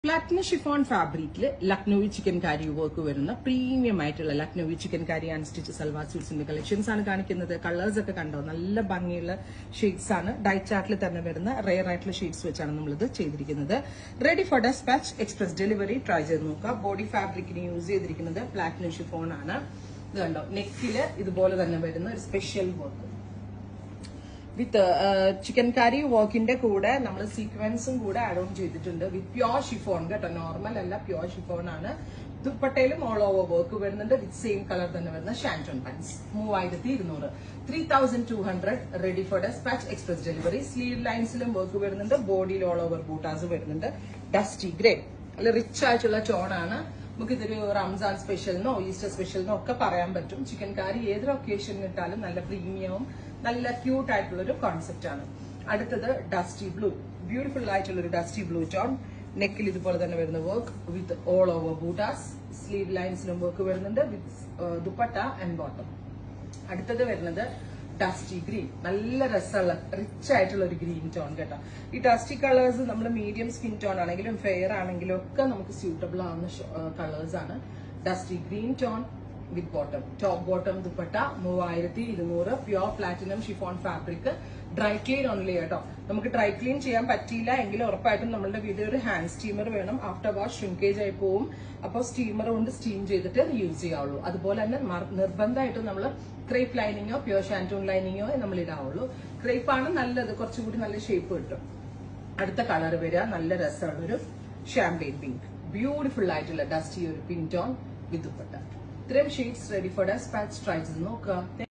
Platina chiffon ഫാബ്രിക്കിൽ Lucknowi chikankari work വരുന്ന premium ആയിട്ടുള്ള ലക്നൌവി ചിക്കൻ കാരി അൺസ്റ്റിച്ച് സൽവാർ സ്യൂട്ട്സിന്റെ കളക്ഷൻസ് ആണ് കാണിക്കുന്നത് കളേഴ്സ് ഒക്കെ കണ്ടോ നല്ല ഭംഗിയുള്ള ഷെയ്ഡ്സ് ആണ് ഡൈറ്റ് ചാർട്ടിൽ തന്നെ വരുന്ന റെയർ ആയിട്ടുള്ള ഷെയ്ഡ്സ് വെച്ചാണ് നമ്മളിത് ചെയ്തിരിക്കുന്നത് ready for dispatch express delivery try ചെയ്ത് നോക്കുക ബോഡി ഫാബ്രിക്കിന് യൂസ് ചെയ്തിരിക്കുന്നത് പ്ലാറ്റിനം ഷിഫോൺ ആണ് ഇത് കണ്ടോ നെക്കില് ഇതുപോലെ തന്നെ വരുന്ന ഒരു special work with chikankari വർക്കിന്റെ കൂടെ നമ്മൾ സീക്വൻസും കൂടെ ആഡ് ഓൺ ചെയ്തിട്ടുണ്ട് വിത്ത് പ്യോർ ഷിഫോൺ കേട്ടോ നോർമൽ അല്ല പ്യോർ ഷിഫോൺ ആണ് ദുപ്പട്ടയിലും ഓൾ ഓവർ വർക്ക് വരുന്നുണ്ട് വിത്ത് സെയിം കളർ തന്നെ വരുന്ന ഷാൻറ്റോൺ പാൻസ് മൂവായിരത്തി ഇരുന്നൂറ് three thousand two hundred ready for dispatch express delivery sleeve ലൈൻസിലും വർക്ക് വരുന്നുണ്ട് ബോഡിയിൽ ഓൾ ഓവർ ബൂട്ടാസ് വരുന്നുണ്ട് ഡസ്റ്റി ഗ്രേ നല്ല റിച്ച് ആയിട്ടുള്ള ടോണാണ് നമുക്ക് ഇതൊരു റംസാൻ സ്പെഷ്യലിനോ ഈസ്റ്റർ സ്പെഷ്യലിനോ ഒക്കെ പറയാൻ പറ്റും ചിക്കൻ കറി ഏതൊരു ഒക്കേഷനിൽ ഇട്ടാലും നല്ല പ്രീമിയവും നല്ല ക്യൂട്ട് ആയിട്ടുള്ള ഒരു കോൺസെപ്റ്റ് ആണ് അടുത്തത് ഡസ്റ്റി ബ്ലൂ ബ്യൂട്ടിഫുൾ ആയിട്ടുള്ള ഒരു ഡസ്റ്റി ബ്ലൂ ടോൺ നെക്കിൽ ഇതുപോലെ തന്നെ വരുന്ന work with all over buttas sleeve ലൈൻസിലും വർക്ക് വരുന്നുണ്ട് വിത്ത് ദുപ്പട്ട ആൻഡ് ബോട്ടം അടുത്തത് വരുന്നത് ഡസ്റ്റി ഗ്രീൻ നല്ല രസമുള്ള റിച്ച് ആയിട്ടുള്ള ഒരു ഗ്രീൻ ടോൺ കേട്ടോ ഈ ഡസ്റ്റി കളേഴ്സ് നമ്മൾ മീഡിയം സ്കിൻ ടോൺ ആണെങ്കിലും ഫെയർ ആണെങ്കിലും ഒക്കെ നമുക്ക് സ്യൂട്ടബിൾ ആവുന്ന കളേഴ്സ് ആണ് dusty green tone with bottom top bottom dupatta മൂവായിരത്തി ഇരുന്നൂറ് pure platinum chiffon fabric dry clean only കേട്ടോ നമുക്ക് ഡ്രൈ ക്ലീൻ ചെയ്യാൻ പറ്റിയില്ല എങ്കിൽ ഉറപ്പായിട്ടും നമ്മളുടെ വീട്ടിൽ ഒരു ഹാൻഡ് സ്റ്റീമർ വേണം ആഫ്റ്റർ വാഷ് ഷ്രിങ്കേജ് ആയി പോവും അപ്പോൾ സ്റ്റീമർ കൊണ്ട് സ്റ്റീം ചെയ്തിട്ട് യൂസ് ചെയ്യാവുള്ളൂ അതുപോലെ തന്നെ മർ- നിർബന്ധമായിട്ടും നമ്മൾ ക്രേപ്പ് ലൈനിങ്ങോ പ്യോർ ഷാൻറ്റൂൺ ലൈനിങ്ങോ നമ്മൾ ഇടാവുള്ളൂ ക്രേപ്പ് ആണ് നല്ലത് കുറച്ചുകൂടി നല്ല ഷേപ്പ് കിട്ടും അടുത്ത കളർ വരിക നല്ല രസമുള്ള ഒരു ഷാംപെയിൻ പിങ്ക് ബ്യൂട്ടിഫുൾ ആയിട്ടുള്ള ഡസ്റ്റി ഒരു പിങ്ക് ടോൺ വിത്ത് ദുപ്പട്ട ഇത്രയും shades ready for dispatch try ചെയ്ത് നോക്കുക